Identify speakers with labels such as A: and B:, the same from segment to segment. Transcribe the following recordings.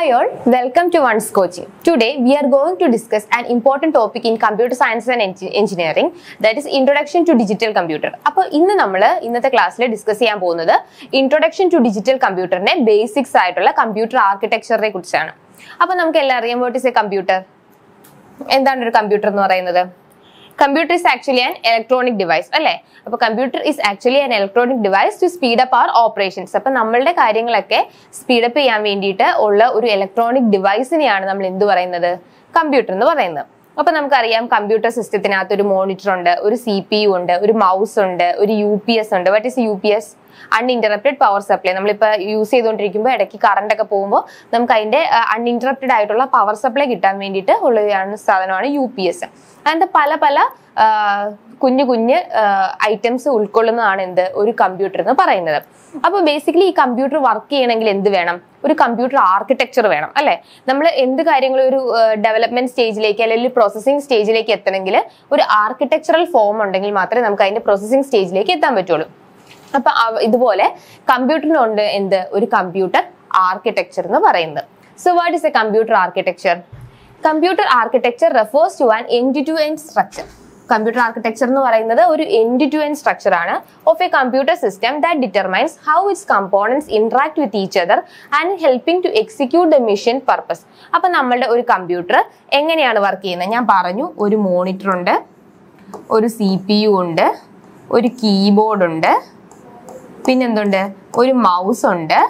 A: Hi all, welcome to One's Coaching. Today we are going to discuss an important topic in computer science and Engi- engineering that is introduction to digital computer. അപ്പോൾ ഇന്ന് നമ്മൾ ഇന്നത്തെ ക്ലാസ്സിൽ discuss ചെയ്യാൻ പോകുന്നത് introduction to digital കമ്പ്യൂട്ടറിന്റെ basics ആയിട്ടുള്ള computer ആർക്കിടെക്ചറിനെ കുറിച്ചാണ് അപ്പോൾ നമുക്ക് എല്ലാം അറിയാം വാട്ട് ഇസ് എ കമ്പ്യൂട്ടർ എന്താണ് ഒരു കമ്പ്യൂട്ടർ എന്ന് പറയുന്നത് computer is actually an electronic device അല്ലേ അപ്പൊ computer is actually an electronic device to speed up our operations അപ്പൊ നമ്മളുടെ കാര്യങ്ങളൊക്കെ സ്പീഡപ്പ് ചെയ്യാൻ വേണ്ടിയിട്ട് ഉള്ള ഒരു ഇലക്ട്രോണിക് ഡിവൈസിനെയാണ് നമ്മൾ എന്ത് പറയുന്നത് കമ്പ്യൂട്ടർ എന്ന് പറയുന്നത് അപ്പൊ നമുക്കറിയാം കമ്പ്യൂട്ടർ സിസ്റ്റത്തിനകത്ത് ഒരു മോണിറ്റർ ഉണ്ട് ഒരു സി പി യു ഉണ്ട് ഒരു മൗസ് ഉണ്ട് ഒരു യു പി എസ് ഉണ്ട് what is U P S uninterrupted power supply നമ്മളിപ്പോൾ യൂസ് ചെയ്തുകൊണ്ടിരിക്കുമ്പോൾ ഇടയ്ക്ക് കറണ്ട് ഒക്കെ പോകുമ്പോൾ നമുക്ക് അതിന്റെ അൺഇന്ററപ്റ്റഡ് ആയിട്ടുള്ള പവർ സപ്ലൈ കിട്ടാൻ വേണ്ടിയിട്ട് ഉള്ളതാണ് സാധനമാണ് യു പി എസ് അങ്ങനത്തെ പല പല ആ, കുഞ്ഞു കുഞ്ഞ് ഐറ്റംസ് ഉൾക്കൊള്ളുന്നതാണ് എന്ത് ഒരു കമ്പ്യൂട്ടർ എന്ന് പറയുന്നത് അപ്പോൾ ബേസിക്കലി ഈ കമ്പ്യൂട്ടർ വർക്ക് ചെയ്യണമെങ്കിൽ എന്ത് വേണം ഒരു കമ്പ്യൂട്ടർ ആർക്കിടെക്ചർ വേണം അല്ലെ നമ്മൾ എന്ത് കാര്യങ്ങളും ഒരു ഡെവലപ്മെന്റ് സ്റ്റേജിലേക്ക് അല്ലെങ്കിൽ പ്രോസസ്സിംഗ് സ്റ്റേജിലേക്ക് എത്തണമെങ്കിൽ ഒരു ആർക്കിടെക്ചറൽ ഫോം ഉണ്ടെങ്കിൽ മാത്രമേ നമുക്ക് അതിന്റെ പ്രോസസ്സിംഗ് സ്റ്റേജിലേക്ക് എത്താൻ പറ്റുള്ളൂ അപ്പൊ അവ- ഇതുപോലെ കമ്പ്യൂട്ടറിനുണ്ട് എന്ത് ഒരു കമ്പ്യൂട്ടർ ആർക്കിടെക്ചർ എന്ന് പറയുന്നത് so what is a computer architecture computer architecture refers to an end to end structure computer architecture എന്ന് പറയുന്നത് ഒരു എൻഡ് ടു എൻഡ് സ്ട്രക്ചർ ആണ് of a computer system that determines how its components interact with each other and helping to execute the mission purpose അപ്പൊ നമ്മളുടെ ഒരു computer എങ്ങനെയാണ് work ചെയ്യുന്നത് ഞാൻ പറഞ്ഞു ഒരു മോണിറ്റർ ഉണ്ട് ഒരു സി പി യു ഉണ്ട് ഒരു കീബോർഡ് ഉണ്ട് പിന്നെന്തുണ്ട് ഒരു മൗസ് ഉണ്ട്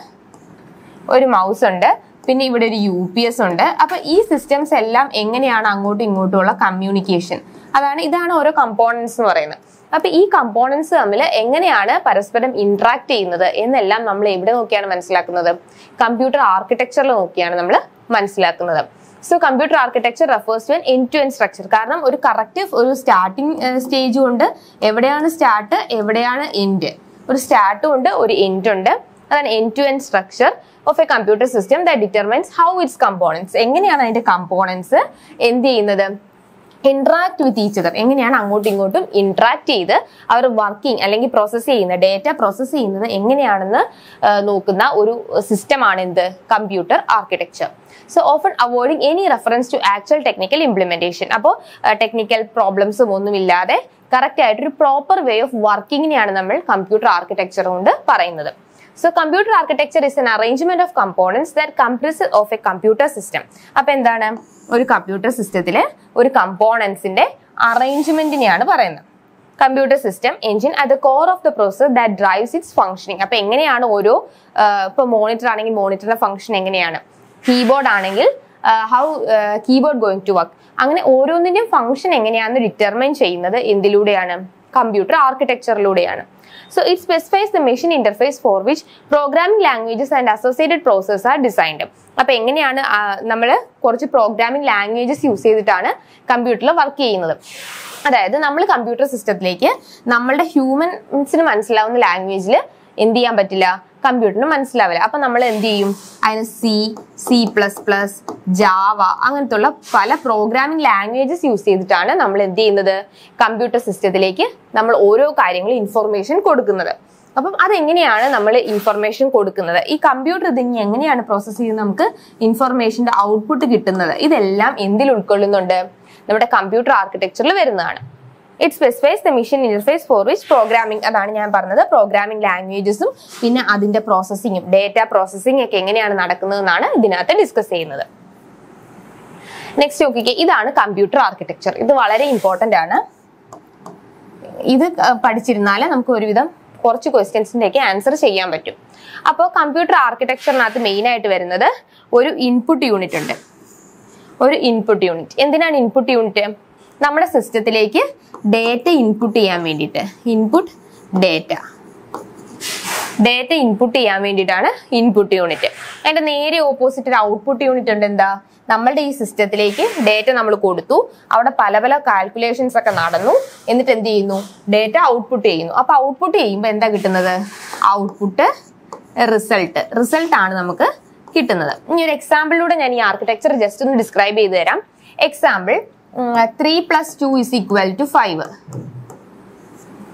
A: ഒരു മൗസ് ഉണ്ട് പിന്നെ ഇവിടെ ഒരു യു പി എസ് ഉണ്ട് അപ്പൊ ഈ സിസ്റ്റംസ് എല്ലാം എങ്ങനെയാണ് അങ്ങോട്ടും ഇങ്ങോട്ടുമുള്ള കമ്മ്യൂണിക്കേഷൻ അതാണ് ഇതാണ് ഓരോ കമ്പോണൻസ് എന്ന് പറയുന്നത് അപ്പൊ ഈ കമ്പോണൻസ് തമ്മിൽ എങ്ങനെയാണ് പരസ്പരം ഇന്ററാക്ട് ചെയ്യുന്നത് എന്നെല്ലാം നമ്മൾ എവിടെ നോക്കിയാണ് മനസ്സിലാക്കുന്നത് കമ്പ്യൂട്ടർ ആർക്കിടെക്ചറിൽ നോക്കിയാണ് നമ്മൾ മനസ്സിലാക്കുന്നത് so computer architecture refers to an end to end structure കാരണം ഒരു കറക്റ്റ് ഒരു സ്റ്റാർട്ടിംഗ് സ്റ്റേജും ഉണ്ട് എവിടെയാണ് സ്റ്റാർട്ട് എവിടെയാണ് എൻഡ് ഒരു സ്റ്റാർട്ടും ഉണ്ട് ഒരു എൻഡ് ഉണ്ട് അതാണ് end to end structure of a computer system that determines how its components എങ്ങനെയാണ് അതിന്റെ കമ്പോണൻസ് എന്ത് ചെയ്യുന്നത് ഇന്ററാക്ട് വിത്ത് ഈച്ച് അതർ എങ്ങനെയാണ് അങ്ങോട്ടും ഇങ്ങോട്ടും ഇന്ററാക്ട് ചെയ്ത് അവർ വർക്കിംഗ് അല്ലെങ്കിൽ പ്രോസസ്സ് ചെയ്യുന്ന ഡേറ്റ പ്രോസസ്സ് ചെയ്യുന്നത് എങ്ങനെയാണെന്ന് ആ, നോക്കുന്ന ഒരു സിസ്റ്റമാണ് എന്ത് computer architecture so often avoiding any reference to actual technical implementation അപ്പോൾ ടെക്നിക്കൽ പ്രോബ്ലംസും ഒന്നുമില്ലാതെ കറക്റ്റ് ആയിട്ടൊരു പ്രോപ്പർ വേ ഓഫ് വർക്കിങ്ങിനെയാണ് നമ്മൾ കമ്പ്യൂട്ടർ ആർക്കിടെക്ചർ കൊണ്ട് പറയുന്നത് so computer architecture is an arrangement of components that compress of a computer system അപ്പൊ എന്താണ് ഒരു കമ്പ്യൂട്ടർ സിസ്റ്റത്തിലെ ഒരു കമ്പോണൻസിന്റെ അറേഞ്ച്മെന്റിനെയാണ് പറയുന്നത് computer system engine at the core of the process that drives its functioning അപ്പൊ എങ്ങനെയാണ് ഓരോ ഇപ്പൊ മോണിറ്റർ ആണെങ്കിൽ മോണിറ്ററിന്റെ ഫംഗ്ഷൻ എങ്ങനെയാണ് കീബോർഡ് ആണെങ്കിൽ how keyboard going to work അങ്ങനെ ഓരോന്നിന്റെയും ഫംഗ്ഷൻ എങ്ങനെയാണെന്ന് ഡിറ്റർമൈൻ ചെയ്യുന്നത് എന്തിലൂടെയാണ് കമ്പ്യൂട്ടർ ആർക്കിടെക്ചറിലൂടെയാണ് so it specifies the machine interface for which programming languages and associated process are designed അപ്പൊ എങ്ങനെയാണ് നമ്മൾ കുറച്ച് പ്രോഗ്രാമിംഗ് ലാംഗ്വേജസ് യൂസ് ചെയ്തിട്ടാണ് കമ്പ്യൂട്ടറിൽ വർക്ക് ചെയ്യുന്നത് അതായത് നമ്മൾ കമ്പ്യൂട്ടർ സിസ്റ്റത്തിലേക്ക് നമ്മളുടെ ഹ്യൂമൻസിന് മനസ്സിലാവുന്ന ലാംഗ്വേജിൽ എന്ത് ചെയ്യാൻ പറ്റില്ല കമ്പ്യൂട്ടറിന് മനസ്സിലാവില്ല അപ്പൊ നമ്മൾ എന്ത് ചെയ്യും അതിന് C C plus plus Java അങ്ങനത്തെ ഉള്ള പല പ്രോഗ്രാമിംഗ് ലാംഗ്വേജസ് യൂസ് ചെയ്തിട്ടാണ് നമ്മൾ എന്ത് ചെയ്യുന്നത് കമ്പ്യൂട്ടർ സിസ്റ്റത്തിലേക്ക് നമ്മൾ ഓരോ കാര്യങ്ങളും ഇൻഫർമേഷൻ കൊടുക്കുന്നത് അപ്പം അതെങ്ങനെയാണ് നമ്മൾ ഇൻഫർമേഷൻ കൊടുക്കുന്നത് ഈ കമ്പ്യൂട്ടർ ഇതിന് എങ്ങനെയാണ് പ്രോസസ്സ് ചെയ്യുന്നത് നമുക്ക് ഇൻഫർമേഷന്റെ ഔട്ട്പുട്ട് കിട്ടുന്നത് ഇതെല്ലാം എന്തിൽ ഉൾക്കൊള്ളുന്നുണ്ട് നമ്മുടെ കമ്പ്യൂട്ടർ ആർക്കിടെക്ചറിൽ വരുന്നതാണ് it specifies the mission interface for which programming അതാണ് ഞാൻ പറഞ്ഞത് പ്രോഗ്രാമിംഗ് ലാംഗ്വേജസും പിന്നെ അതിന്റെ പ്രോസസ്സിങ്ങും ഡേറ്റ പ്രോസസ്സിംഗ് ഒക്കെ എങ്ങനെയാണ് നടക്കുന്നതെന്നാണ് ഇതിനകത്ത് ഡിസ്കസ് ചെയ്യുന്നത് നെക്സ്റ്റ് നോക്കിക്കേ ഇതാണ് കമ്പ്യൂട്ടർ ആർക്കിടെക്ചർ ഇത് വളരെ ഇമ്പോർട്ടന്റ് ആണ് ഇത് പഠിച്ചിരുന്നാൽ നമുക്ക് ഒരുവിധം കുറച്ച് ക്വസ്റ്റ്യൻസിന്റെ ഒക്കെ ആൻസർ ചെയ്യാൻ പറ്റും അപ്പോൾ കമ്പ്യൂട്ടർ ആർക്കിടെക്ചറിനകത്ത് മെയിൻ ആയിട്ട് വരുന്നത് ഒരു ഇൻപുട്ട് യൂണിറ്റ് ഉണ്ട് ഒരു ഇൻപുട്ട് യൂണിറ്റ് എന്തിനാണ് ഇൻപുട്ട് യൂണിറ്റ് നമ്മുടെ സിസ്റ്റത്തിലേക്ക് ഡേറ്റ ഇൻപുട്ട് ചെയ്യാൻ വേണ്ടിയിട്ട് ഇൻപുട്ട് ഡേറ്റ ഡേറ്റ ഇൻപുട്ട് ചെയ്യാൻ വേണ്ടിയിട്ടാണ് ഇൻപുട്ട് യൂണിറ്റ് അതിന്റെ നേരെ ഓപ്പോസിറ്റ് ഒരു ഔട്ട്പുട്ട് യൂണിറ്റ് ഉണ്ട് എന്താ നമ്മളുടെ ഈ സിസ്റ്റത്തിലേക്ക് ഡേറ്റ നമ്മൾ കൊടുത്തു അവിടെ പല പല കാൽക്കുലേഷൻസ് ഒക്കെ നടന്നു എന്നിട്ട് എന്ത് ചെയ്യുന്നു ഡേറ്റ ഔട്ട്പുട്ട് ചെയ്യുന്നു അപ്പൊ ഔട്ട്പുട്ട് ചെയ്യുമ്പോൾ എന്താ കിട്ടുന്നത് ഔട്ട്പുട്ട് റിസൾട്ട് റിസൾട്ട് ആണ് നമുക്ക് കിട്ടുന്നത് ഇനി ഒരു എക്സാമ്പിളിലൂടെ ഞാൻ ഈ ആർക്കിടെക്ചർ ജസ്റ്റ് ഒന്ന് ഡിസ്ക്രൈബ് ചെയ്ത് തരാം example three plus two is equal to five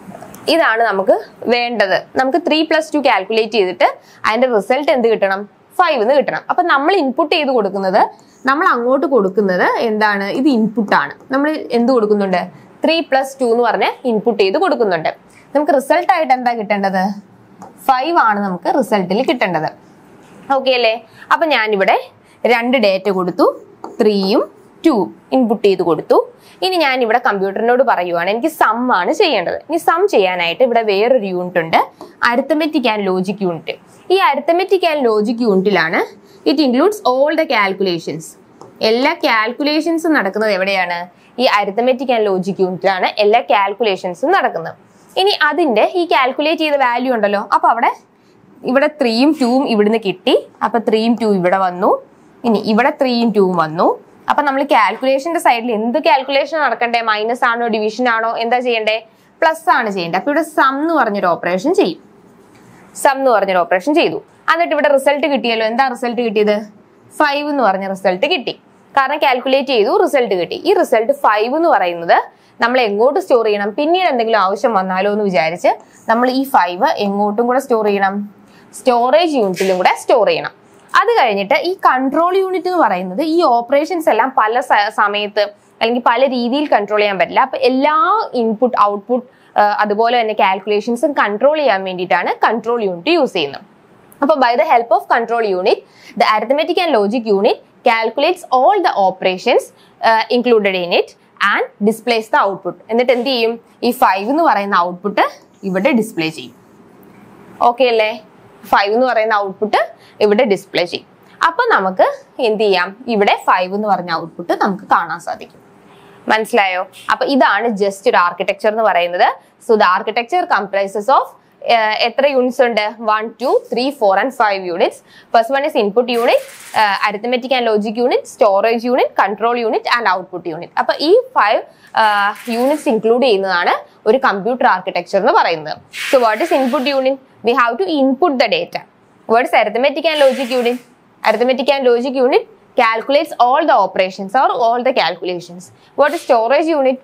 A: ഇതാണ് നമുക്ക് വേണ്ടത് നമുക്ക് ത്രീ പ്ലസ് ടു കാൽക്കുലേറ്റ് ചെയ്തിട്ട് അതിന്റെ റിസൾട്ട് എന്ത് കിട്ടണം ഫൈവ് എന്ന് കിട്ടണം അപ്പൊ നമ്മൾ ഇൻപുട്ട് ചെയ്ത് കൊടുക്കുന്നത് നമ്മൾ അങ്ങോട്ട് കൊടുക്കുന്നത് എന്താണ് ഇത് ഇൻപുട്ട് ആണ് നമ്മൾ എന്ത് കൊടുക്കുന്നുണ്ട് ത്രീ പ്ലസ് ടു എന്ന് പറഞ്ഞ് ഇൻപുട്ട് ചെയ്ത് കൊടുക്കുന്നുണ്ട് നമുക്ക് റിസൾട്ട് ആയിട്ട് എന്താ കിട്ടേണ്ടത് ഫൈവ് ആണ് നമുക്ക് റിസൾട്ടിൽ കിട്ടേണ്ടത് ഓക്കെ അല്ലേ അപ്പൊ ഞാനിവിടെ രണ്ട് ഡേറ്റ കൊടുത്തു ത്രീയും ടു ഇൻപുട്ട് ചെയ്ത് കൊടുത്തു ഇനി ഞാൻ ഇവിടെ കമ്പ്യൂട്ടറിനോട് പറയുവാണ് എനിക്ക് സം ആണ് ചെയ്യേണ്ടത് ഇനി സം ചെയ്യാനായിട്ട് ഇവിടെ വേറൊരു യൂണിറ്റ് ഉണ്ട് അരിത്തമെറ്റിക് ആൻഡ് ലോജിക് യൂണിറ്റ് ഈ അരിത്തമെറ്റിക് ആൻഡ് ലോജിക് യൂണിറ്റിലാണ് it includes all the calculations എല്ലാ കാൽക്കുലേഷൻസും നടക്കുന്നത് എവിടെയാണ് ഈ അരിത്തമെറ്റിക് ആൻഡ് ലോജിക് യൂണിറ്റിലാണ് എല്ലാ കാൽക്കുലേഷൻസും നടക്കുന്നത് ഇനി അതിന്റെ ഈ കാൽക്കുലേറ്റ് ചെയ്ത വാല്യൂ ഉണ്ടല്ലോ അപ്പൊ അവിടെ ഇവിടെ ത്രീയും ടൂവും ഇവിടുന്ന് കിട്ടി അപ്പൊ ത്രീയും ടു ഇവിടെ വന്നു ഇനി ഇവിടെ ത്രീയും ടൂവും വന്നു അപ്പൊ നമ്മൾ കാൽക്കുലേഷന്റെ സൈഡിൽ എന്ത് കാൽക്കുലേഷൻ നടക്കണ്ടേ മൈനസ് ആണോ ഡിവിഷൻ ആണോ എന്താ ചെയ്യണ്ടേ പ്ലസ് ആണ് ചെയ്യേണ്ടത് അപ്പൊ ഇവിടെ സം എന്ന് പറഞ്ഞൊരു ഓപ്പറേഷൻ ചെയ്യും സം എന്ന് പറഞ്ഞൊരു ഓപ്പറേഷൻ ചെയ്തു എന്നിട്ട് ഇവിടെ റിസൾട്ട് കിട്ടിയല്ലോ എന്താ റിസൾട്ട് കിട്ടിയത് ഫൈവ് എന്ന് പറഞ്ഞ റിസൾട്ട് കിട്ടി കാരണം കാൽക്കുലേറ്റ് ചെയ്തു റിസൾട്ട് കിട്ടി ഈ റിസൾട്ട് ഫൈവ് എന്ന് പറയുന്നത് നമ്മൾ എങ്ങോട്ട് സ്റ്റോർ ചെയ്യണം പിന്നീട് എന്തെങ്കിലും ആവശ്യം വന്നാലോ എന്ന് വിചാരിച്ച് നമ്മൾ ഈ ഫൈവ് എങ്ങോട്ടും കൂടെ സ്റ്റോർ ചെയ്യണം സ്റ്റോറേജ് യൂണിറ്റിലും കൂടെ സ്റ്റോർ ചെയ്യണം അത് കഴിഞ്ഞിട്ട് ഈ കൺട്രോൾ യൂണിറ്റ് എന്ന് പറയുന്നത് ഈ ഓപ്പറേഷൻസ് എല്ലാം പല സ- സമയത്ത് അല്ലെങ്കിൽ പല രീതിയിൽ കൺട്രോൾ ചെയ്യാൻ പറ്റില്ല അപ്പൊ എല്ലാ ഇൻപുട്ട് ഔട്ട്പുട്ട് അതുപോലെ തന്നെ കാൽക്കുലേഷൻസും കൺട്രോൾ ചെയ്യാൻ വേണ്ടിയിട്ടാണ് കൺട്രോൾ യൂണിറ്റ് യൂസ് ചെയ്യുന്നത് അപ്പോൾ by the help of control unit the arithmetic and logic unit calculates all the operations included in it and displays the output എന്നിട്ട് എന്ത് ചെയ്യും ഈ ഫൈവ് എന്ന് പറയുന്ന ഔട്ട്പുട്ട് ഇവിടെ ഡിസ്പ്ലേ ചെയ്യും ഓക്കെ അല്ലേ ഫൈവ് എന്ന് പറയുന്ന ഔട്ട്പുട്ട് ഇവിടെ ഡിസ്പ്ലേ ചെയ്യും അപ്പൊ നമുക്ക് എന്ത് ചെയ്യാം ഇവിടെ ഫൈവ് എന്ന് പറഞ്ഞ ഔട്ട്പുട്ട് നമുക്ക് കാണാൻ സാധിക്കും മനസ്സിലായോ അപ്പൊ ഇതാണ് ജസ്റ്റ് ഒരു ആർക്കിടെക്ചർ എന്ന് പറയുന്നത് so the architecture comprises of എത്ര യൂണിറ്റ്സ് ഉണ്ട് one two three four and five units first one is input unit arithmetic and logic unit storage unit control unit and output unit അപ്പൊ ഈ five units include ചെയ്യുന്നതാണ് ഒരു computer architecture എന്ന് പറയുന്നത് so what is input unit we have to input the data what is arithmetic and logic unit arithmetic and logic unit calculates all the operations or all the calculations what is storage unit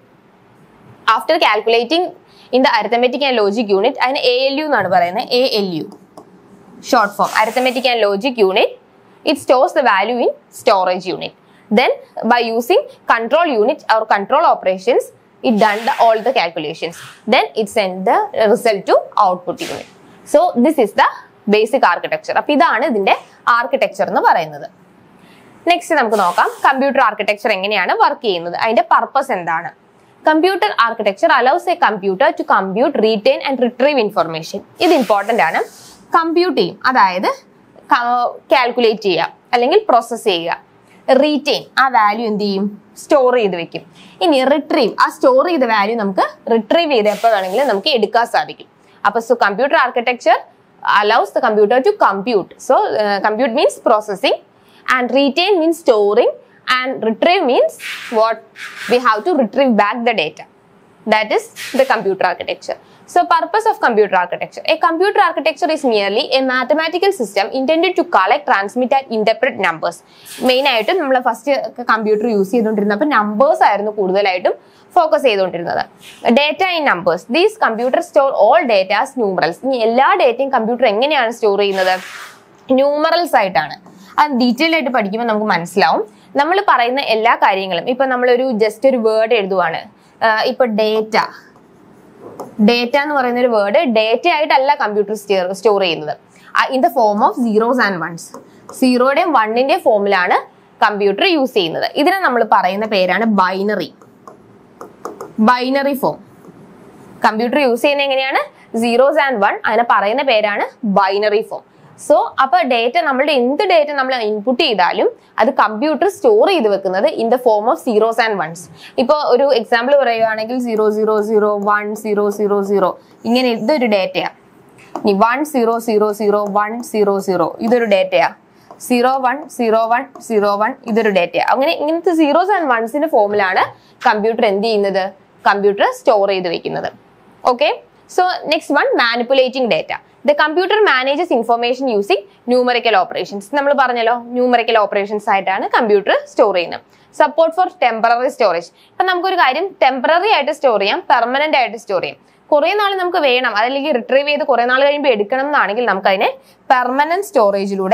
A: after calculating in the arithmetic and logic unit അതിന് A L U എന്നാണ് പറയുന്നത് A L U short form arithmetic and logic unit it stores the value in storage unit then by using control unit or control operations it done the, all the calculations then it send the result to output unit so this is the basic architecture അപ്പൊ ഇതാണ് ഇതിന്റെ architecture എന്ന് പറയുന്നത് next നമുക്ക് നോക്കാം computer architecture എങ്ങനെയാണ് work ചെയ്യുന്നത് അതിന്റെ പർപ്പസ് എന്താണ് computer architecture allows a computer to compute retain and retrieve information ഇത് ഇമ്പോർട്ടന്റ് ആണ് കമ്പ്യൂട്ട് ചെയ്യും അതായത് കാൽക്കുലേറ്റ് ചെയ്യുക അല്ലെങ്കിൽ പ്രോസസ്സ് ചെയ്യുക റീറ്റെയിൻ ആ വാല്യൂ എന്ത് ചെയ്യും സ്റ്റോർ ചെയ്ത് വെക്കും ഇനി റിട്രീവ് ആ സ്റ്റോർ ചെയ്ത വാല്യൂ നമുക്ക് റിട്രീവ് ചെയ്ത് എപ്പോൾ വേണമെങ്കിലും നമുക്ക് എടുക്കാൻ സാധിക്കും അപ്പൊ so computer architecture allows the computer to compute. So, uh, compute means processing, and retain means storing, and retrieve means what we have to retrieve back the data. That is the computer architecture. So, purpose of computer architecture. A computer architecture is merely a mathematical system intended to collect, transmit, and interpret numbers. Main ആയിട്ട് നമ്മൾ first computer use ചെയ്തുകൊണ്ടിരുന്നപ്പോൾ numbers ആയിരുന്നു കൂടുതലായിട്ടും focus ചെയ്തുകൊണ്ടിരുന്നത് data in numbers these computer store all datas numerals ഇനി എല്ലാ ഡേറ്റയും computer എങ്ങനെയാണ് സ്റ്റോർ ചെയ്യുന്നത് ന്യൂമറൽസ് ആയിട്ടാണ് അത് ഡീറ്റെയിൽ ആയിട്ട് പഠിക്കുമ്പോൾ നമുക്ക് മനസ്സിലാവും നമ്മൾ പറയുന്ന എല്ലാ കാര്യങ്ങളും ഇപ്പൊ നമ്മളൊരു ജസ്റ്റ് ഒരു വേർഡ് എഴുതുവാണ് ആഹ് ഇപ്പൊ ഡേറ്റ ഡേറ്റ എന്ന് പറയുന്ന ഒരു വേർഡ് ഡേറ്റ ആയിട്ടല്ല കമ്പ്യൂട്ടർ സ്റ്റോർ ചെയ്യുന്നത് in the form of zeros and ones സീറോയുടെയും വണ്ണിന്റെയും ഫോമിലാണ് കമ്പ്യൂട്ടർ യൂസ് ചെയ്യുന്നത് ഇതിനെ നമ്മൾ പറയുന്ന പേരാണ് binary binary form computer use ചെയ്യുന്നത് എങ്ങനെയാണ് സീറോസ് ആൻഡ് വൺ അതിനെ പറയുന്ന പേരാണ് ബൈനറി ഫോം സോ അപ്പൊ ഡേറ്റ നമ്മളുടെ എന്ത് ഡേറ്റ നമ്മൾ ഇൻപുട്ട് ചെയ്താലും അത് കമ്പ്യൂട്ടർ സ്റ്റോർ ചെയ്ത് വെക്കുന്നത് in the form of zeros and ones ഇപ്പോൾ ഒരു എക്സാമ്പിൾ പറയുകയാണെങ്കിൽ zero zero zero one zero zero zero ഇങ്ങനെ ഇതൊരു ഡേറ്റയാണ് ഇനി one zero zero zero one zero zero ഇതൊരു ഡേറ്റയാ zero one zero one zero one ഇതൊരു ഡേറ്റയാ അങ്ങനെ ഇങ്ങനത്തെ സീറോസ് ആൻഡ് വൺസിന്റെ ഫോമിലാണ് കമ്പ്യൂട്ടർ എന്ത് ചെയ്യുന്നത് കമ്പ്യൂട്ടർ സ്റ്റോർ ചെയ്ത് വെക്കുന്നത് okay so next one manipulating data the computer manages information using numerical operations നമ്മൾ പറഞ്ഞല്ലോ ന്യൂമറിക്കൽ ഓപ്പറേഷൻസ് ആയിട്ടാണ് കമ്പ്യൂട്ടർ സ്റ്റോർ ചെയ്യുന്നത് സപ്പോർട്ട് ഫോർ ടെമ്പററി സ്റ്റോറേജ് ഇപ്പൊ നമുക്കൊരു കാര്യം ടെമ്പററി ആയിട്ട് സ്റ്റോർ ചെയ്യാം പെർമനന്റ് ആയിട്ട് സ്റ്റോർ ചെയ്യാം കുറെ നാൾ നമുക്ക് വേണം അതല്ലെങ്കിൽ റിട്രീവ് ചെയ്ത് കുറെ നാൾ കഴിയുമ്പോൾ എടുക്കണം എന്നാണെങ്കിൽ നമുക്ക് അതിനെ പെർമനന്റ് സ്റ്റോറേജിലൂടെ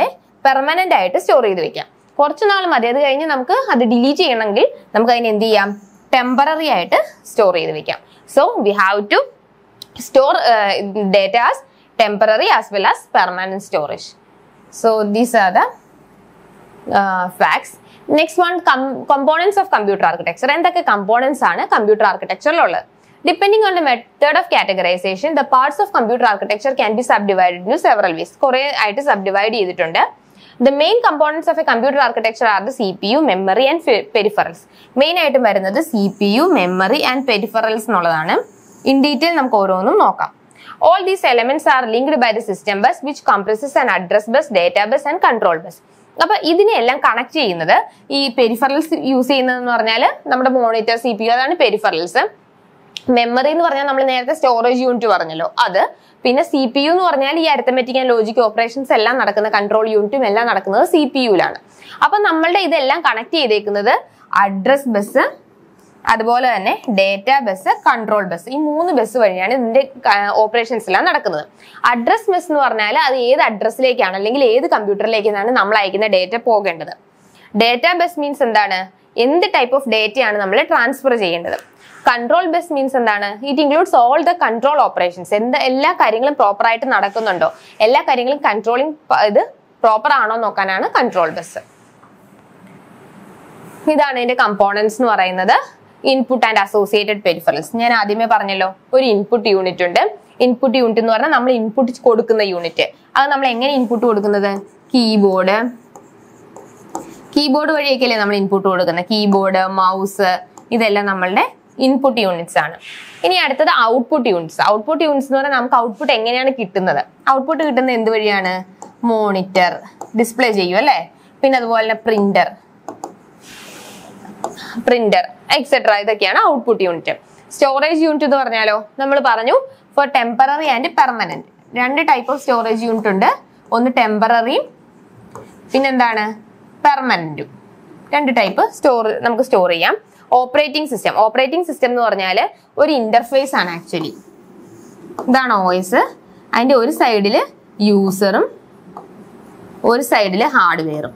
A: പെർമനന്റ് ആയിട്ട് സ്റ്റോർ ചെയ്ത് വെക്കാം കുറച്ച് നാൾ മതി അത് കഴിഞ്ഞ് നമുക്ക് അത് ഡിലീറ്റ് ചെയ്യണമെങ്കിൽ നമുക്ക് അതിന് എന്ത് ചെയ്യാം ടെമ്പററി ആയിട്ട് സ്റ്റോർ ചെയ്ത് വെക്കാം so we have to store data as temporary as well as permanent storage so these are the facts next one components of computer architecture എന്തൊക്കെ കമ്പോണൻസ് ആണ് കമ്പ്യൂട്ടർ ആർക്കിടെക്ചറിലുള്ളത് depending on the method of categorization the parts of computer architecture can be subdivide in several ways കുറെ ആയിട്ട് subdivide ചെയ്തിട്ടുണ്ട് the main components of a computer architecture are the C P U memory and peripherals main ആയിട്ട് വരുന്നത് C P U memory and peripherals എന്നുള്ളതാണ് in detail നമുക്ക് ഓരോന്നും നോക്കാം all these elements are linked by the system bus which compresses and address bus data bus and control bus അപ്പൊ ഇതിനെല്ലാം connect ചെയ്യുന്നത് ഈ പെരിഫറൽസ് യൂസ് ചെയ്യുന്നതെന്ന് പറഞ്ഞാൽ നമ്മുടെ മോണിറ്റർ സി പി യു അതാണ് പെരിഫറൽസ് മെമ്മറി എന്ന് പറഞ്ഞാൽ നമ്മൾ നേരത്തെ സ്റ്റോറേജ് യൂണിറ്റ് പറഞ്ഞല്ലോ അത് പിന്നെ സി പി യു എന്ന് പറഞ്ഞാൽ ഈ അരിത്തമെറ്റിക് ആൻഡ് ലോജിക് ഓപ്പറേഷൻസ് എല്ലാം നടക്കുന്ന കൺട്രോൾ യൂണിറ്റും എല്ലാം നടക്കുന്നത് സി പി യുലാണ് അപ്പൊ നമ്മളുടെ ഇതെല്ലാം കണക്ട് ചെയ്തേക്കുന്നത് അഡ്രസ് ബസ് അതുപോലെ തന്നെ ഡേറ്റ ബസ് കൺട്രോൾ ബസ് ഈ മൂന്ന് ബസ് വഴിയാണ് ഇതിന്റെ ഓപ്പറേഷൻസ് എല്ലാം നടക്കുന്നത് അഡ്രസ് ബസ് എന്ന് പറഞ്ഞാൽ അത് ഏത് അഡ്രസ്സിലേക്കാണ് അല്ലെങ്കിൽ ഏത് കമ്പ്യൂട്ടറിലേക്കാണ് നമ്മൾ അയക്കുന്ന ഡേറ്റ പോകേണ്ടത് ഡേറ്റ ബസ് മീൻസ് എന്താണ് എന്ത് ടൈപ്പ് ഓഫ് ഡേറ്റയാണ് നമ്മൾ ട്രാൻസ്ഫർ ചെയ്യേണ്ടത് കൺട്രോൾ ബസ് മീൻസ് എന്താണ് it includes all the control operations എന്ത് എല്ലാ കാര്യങ്ങളും പ്രോപ്പർ ആയിട്ട് നടക്കുന്നുണ്ടോ എല്ലാ കാര്യങ്ങളും കൺട്രോളിങ് ഇത് പ്രോപ്പർ ആണോ നോക്കാനാണ് കൺട്രോൾ ബസ് ഇതാണ് ഇതിന്റെ കമ്പോണൻസ് എന്ന് പറയുന്നത് ഇൻപുട്ട് ആൻഡ് അസോസിയേറ്റഡ് പെരിഫറൽസ് ഞാൻ ആദ്യമേ പറഞ്ഞല്ലോ ഒരു ഇൻപുട്ട് യൂണിറ്റ് ഉണ്ട് ഇൻപുട്ട് യൂണിറ്റ് എന്ന് പറഞ്ഞാൽ നമ്മൾ ഇൻപുട്ട് കൊടുക്കുന്ന യൂണിറ്റ് അത് നമ്മൾ എങ്ങനെ ഇൻപുട്ട് കൊടുക്കുന്നത് കീബോർഡ് കീബോർഡ് വഴിയൊക്കെയല്ലേ നമ്മൾ ഇൻപുട്ട് കൊടുക്കുന്നത് കീബോർഡ് മൗസ് ഇതെല്ലാം നമ്മളുടെ ഇൻപുട്ട് യൂണിറ്റ്സ് ആണ് ഇനി അടുത്തത് ഔട്ട്പുട്ട് യൂണിറ്റ്സ് ഔട്ട്പുട്ട് യൂണിറ്റ്സ് എന്ന് പറഞ്ഞാൽ നമുക്ക് ഔട്ട്പുട്ട് എങ്ങനെയാണ് കിട്ടുന്നത് ഔട്ട്പുട്ട് കിട്ടുന്നത് എന്ത് വഴിയാണ് മോണിറ്റർ ഡിസ്പ്ലേ ചെയ്യും അല്ലേ പിന്നെ അതുപോലെ തന്നെ പ്രിന്റർ പ്രിന്റർ എക്സെട്ര ഇതൊക്കെയാണ് ഔട്ട്പുട്ട് യൂണിറ്റ് സ്റ്റോറേജ് യൂണിറ്റ് എന്ന് പറഞ്ഞാലോ നമ്മൾ പറഞ്ഞു ഫോർ ടെമ്പററി ആൻഡ് പെർമനന്റ് രണ്ട് ടൈപ്പ് ഓഫ് സ്റ്റോറേജ് യൂണിറ്റ് ഉണ്ട് ഒന്ന് ടെമ്പററിയും പിന്നെന്താണ് പെർമനന്റും രണ്ട് ടൈപ്പ് സ്റ്റോർ നമുക്ക് സ്റ്റോർ ചെയ്യാം ഓപ്പറേറ്റിംഗ് സിസ്റ്റം ഓപ്പറേറ്റിംഗ് സിസ്റ്റം എന്ന് പറഞ്ഞാൽ ഒരു ഇന്റർഫേസ് ആണ് ആക്ച്വലി ഇതാണ് ഒ എസ് അതിന്റെ ഒരു സൈഡിൽ യൂസറും ഒരു സൈഡിൽ ഹാർഡ്വെയറും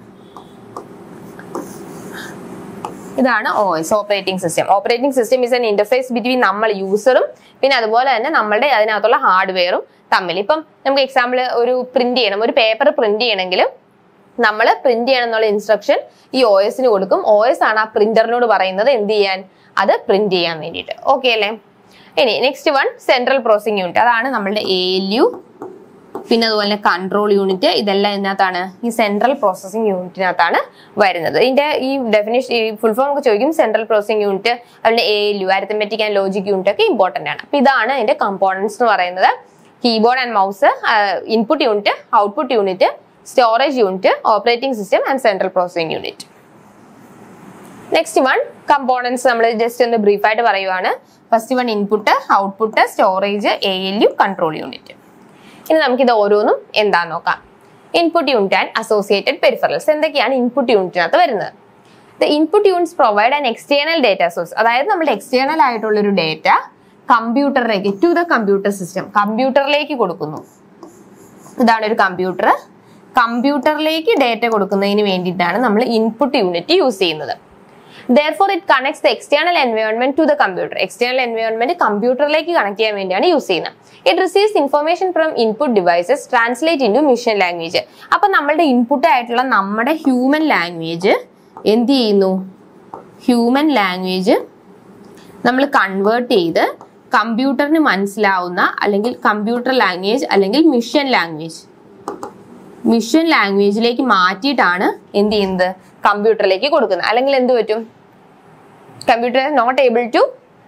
A: ഇതാണ് O S operating system operating system is an interface between നമ്മൾ യൂസറും പിന്നെ അതുപോലെ തന്നെ നമ്മളുടെ അതിനകത്തുള്ള ഹാർഡ്വെയറും തമ്മിൽ ഇപ്പം നമുക്ക് എക്സാമ്പിൾ ഒരു പ്രിന്റ് ചെയ്യണം ഒരു പേപ്പർ പ്രിന്റ് ചെയ്യണമെങ്കിൽ നമ്മൾ പ്രിന്റ് ചെയ്യണം എന്നുള്ള ഇൻസ്ട്രക്ഷൻ ഈ ഒ എസിന് കൊടുക്കും ഒ എസ് ആണ് ആ പ്രിന്ററിനോട് പറയുന്നത് എന്ത് ചെയ്യാൻ അത് പ്രിന്റ് ചെയ്യാൻ വേണ്ടിയിട്ട് ഓക്കെ അല്ലേ ഇനി next one central processing unit അതാണ് നമ്മളുടെ എ എൽ യു പിന്നെ അതുപോലെ തന്നെ കൺട്രോൾ യൂണിറ്റ് ഇതെല്ലാം ഇതിനകത്താണ് ഈ സെൻട്രൽ പ്രോസസിംഗ് യൂണിറ്റിനകത്താണ് വരുന്നത് ഇതിന്റെ ഈ ഡെഫിനേഷൻ ഈ ഫുൾ ഫോം ഒക്കെ ചോദിക്കും സെൻട്രൽ പ്രോസസിംഗ് യൂണിറ്റ് അതുപോലെ A L U arithmetic and logic unit ഒക്കെ ഇമ്പോർട്ടന്റ് ആണ് അപ്പൊ ഇതാണ് ഇതിന്റെ കമ്പോണൻസ് എന്ന് പറയുന്നത് keyboard and mouse input unit output unit storage unit operating system and central processing unit next one components നമ്മൾ ജസ്റ്റ് ഒന്ന് ബ്രീഫായിട്ട് പറയുവാണ് first one input output storage A L U control unit ഇനി നമുക്കിത് ഓരോന്നും എന്താന്ന് നോക്കാം input unit and associated peripherals എന്തൊക്കെയാണ് ഇൻപുട്ട് യൂണിറ്റിനകത്ത് വരുന്നത് the input units provide an external data source അതായത് നമ്മുടെ എക്സ്റ്റേണൽ ആയിട്ടുള്ള ഒരു ഡേറ്റ കമ്പ്യൂട്ടറിലേക്ക് ടു ദ കമ്പ്യൂട്ടർ സിസ്റ്റം കമ്പ്യൂട്ടറിലേക്ക് കൊടുക്കുന്നു ഇതാണ് ഒരു കമ്പ്യൂട്ടർ കമ്പ്യൂട്ടറിലേക്ക് ഡേറ്റ കൊടുക്കുന്നതിന് വേണ്ടിയിട്ടാണ് നമ്മൾ ഇൻപുട്ട് യൂണിറ്റ് യൂസ് ചെയ്യുന്നത് therefore it connects the external environment to the computer external environment കമ്പ്യൂട്ടറിലേക്ക് കണക്ട് ചെയ്യാൻ വേണ്ടിയാണ് യൂസ് ചെയ്യുന്നത് it receives information from input devices translate into machine language അപ്പൊ നമ്മളുടെ ഇൻപുട്ട് ആയിട്ടുള്ള നമ്മുടെ ഹ്യൂമൻ ലാംഗ്വേജ് എന്ത് ചെയ്യുന്നു ഹ്യൂമൻ ലാംഗ്വേജ് നമ്മൾ കൺവേർട്ട് ചെയ്ത് കമ്പ്യൂട്ടറിന് മനസ്സിലാവുന്ന അല്ലെങ്കിൽ കമ്പ്യൂട്ടർ ലാംഗ്വേജ് അല്ലെങ്കിൽ മിഷൻ ലാംഗ്വേജ് മിഷൻ ലാംഗ്വേജിലേക്ക് മാറ്റിയിട്ടാണ് എന്ത് ചെയ്യുന്നത് കമ്പ്യൂട്ടറിലേക്ക് കൊടുക്കുന്നത് അല്ലെങ്കിൽ എന്ത് പറ്റും computer not able to